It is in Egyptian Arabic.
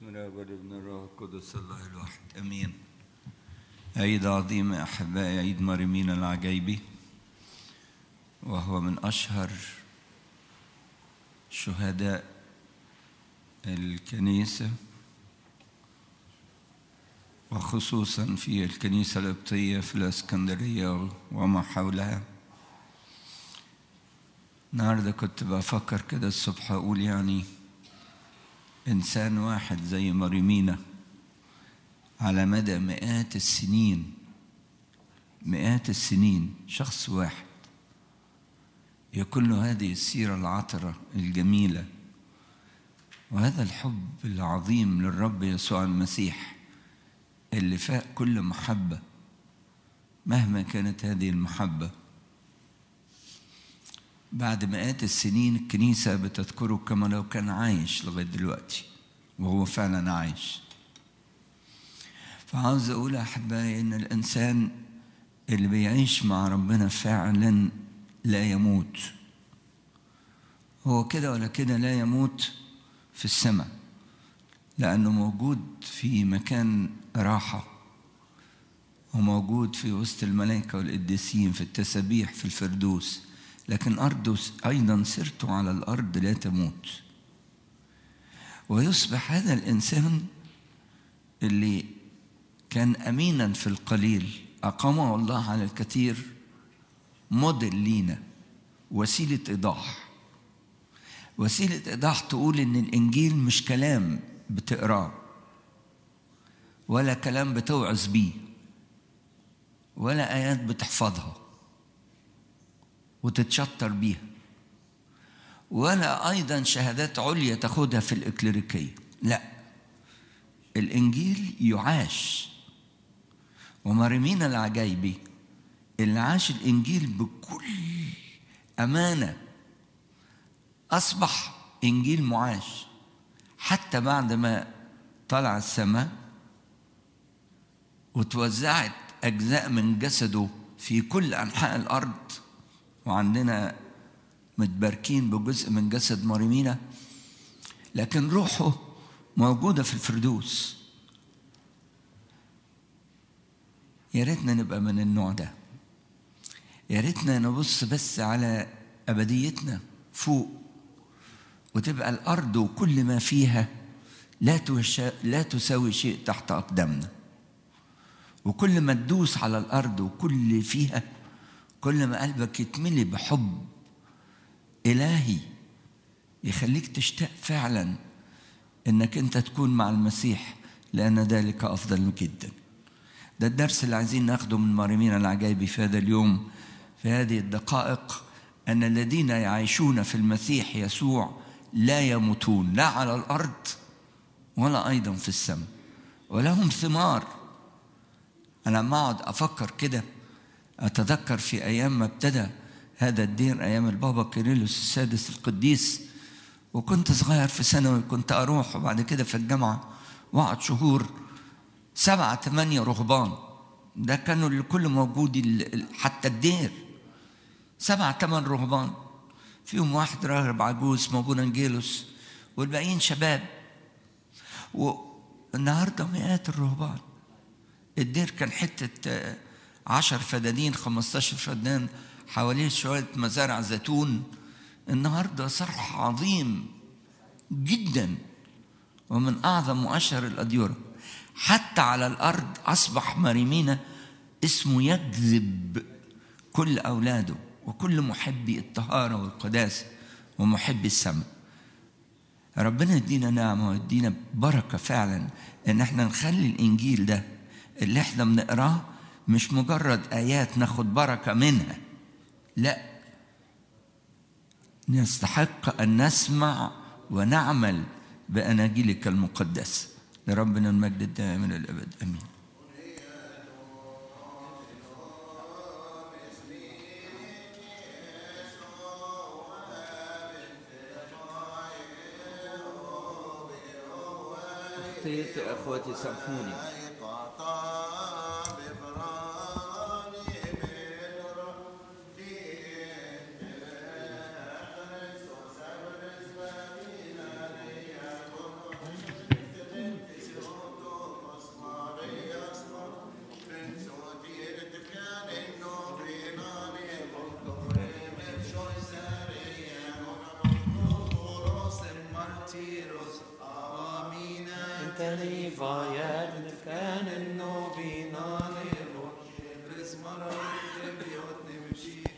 بسم الله والابن الروح القدس الله الواحد امين عيد عظيم يا احبائي عيد مريمين العجيبي وهو من اشهر شهداء الكنيسه وخصوصا في الكنيسه القبطيه في الاسكندريه وما حولها النهارده كنت بفكر كده الصبح اقول يعني إنسان واحد زي مريمينا على مدى مئات السنين مئات السنين شخص واحد يكون له هذه السيرة العطرة الجميلة وهذا الحب العظيم للرب يسوع المسيح اللي فاق كل محبة مهما كانت هذه المحبة بعد مئات السنين الكنيسة بتذكره كما لو كان عايش لغاية دلوقتي وهو فعلا عايش فعاوز أقول أحبائي إن الإنسان اللي بيعيش مع ربنا فعلا لا يموت هو كده ولا كده لا يموت في السماء لأنه موجود في مكان راحة وموجود في وسط الملائكة والقديسين في التسابيح في الفردوس لكن أرضه أيضا سيرته على الأرض لا تموت ويصبح هذا الإنسان اللي كان أمينا في القليل أقامه الله على الكثير موديل لينا وسيلة إيضاح وسيلة إيضاح تقول إن الإنجيل مش كلام بتقراه ولا كلام بتوعظ بيه ولا آيات بتحفظها وتتشطر بيها ولا أيضا شهادات عليا تاخدها في الإكليريكية لا الإنجيل يعاش ومريمين العجايبي اللي عاش الإنجيل بكل أمانة أصبح إنجيل معاش حتى بعد ما طلع السماء وتوزعت أجزاء من جسده في كل أنحاء الأرض وعندنا متباركين بجزء من جسد مريمينا لكن روحه موجودة في الفردوس يا ريتنا نبقى من النوع ده يا ريتنا نبص بس على أبديتنا فوق وتبقى الأرض وكل ما فيها لا لا تساوي شيء تحت أقدامنا وكل ما تدوس على الأرض وكل اللي فيها كل ما قلبك يتملي بحب إلهي يخليك تشتاق فعلا إنك أنت تكون مع المسيح لأن ذلك أفضل جدا ده الدرس اللي عايزين ناخده من مريمين العجائبي في هذا اليوم في هذه الدقائق أن الذين يعيشون في المسيح يسوع لا يموتون لا على الأرض ولا أيضا في السماء ولهم ثمار أنا لما أقعد أفكر كده أتذكر في أيام ما ابتدى هذا الدين أيام البابا كيرلس السادس القديس وكنت صغير في ثانوي كنت أروح وبعد كده في الجامعة وأقعد شهور سبعة ثمانية رهبان ده كانوا الكل موجود حتى الدير سبعة ثمان رهبان فيهم واحد راهب عجوز اسمه ابونا انجيلوس والباقيين شباب والنهارده مئات الرهبان الدير كان حته عشر فدانين خمستاشر فدان حواليه شوية مزارع زيتون النهاردة صرح عظيم جدا ومن أعظم وأشهر الأديرة حتى على الأرض أصبح مريمينا اسمه يجذب كل أولاده وكل محبي الطهارة والقداسة ومحبي السماء ربنا يدينا نعمة ويدينا بركة فعلا إن احنا نخلي الإنجيل ده اللي احنا بنقراه مش مجرد آيات ناخد بركة منها لا نستحق أن نسمع ونعمل بأناجيلك المقدسة لربنا المجد الدائم إلى الأبد أمين أخطيت أخواتي سامحوني Tani vayad kan no binane ro. Rizmara biot nimshi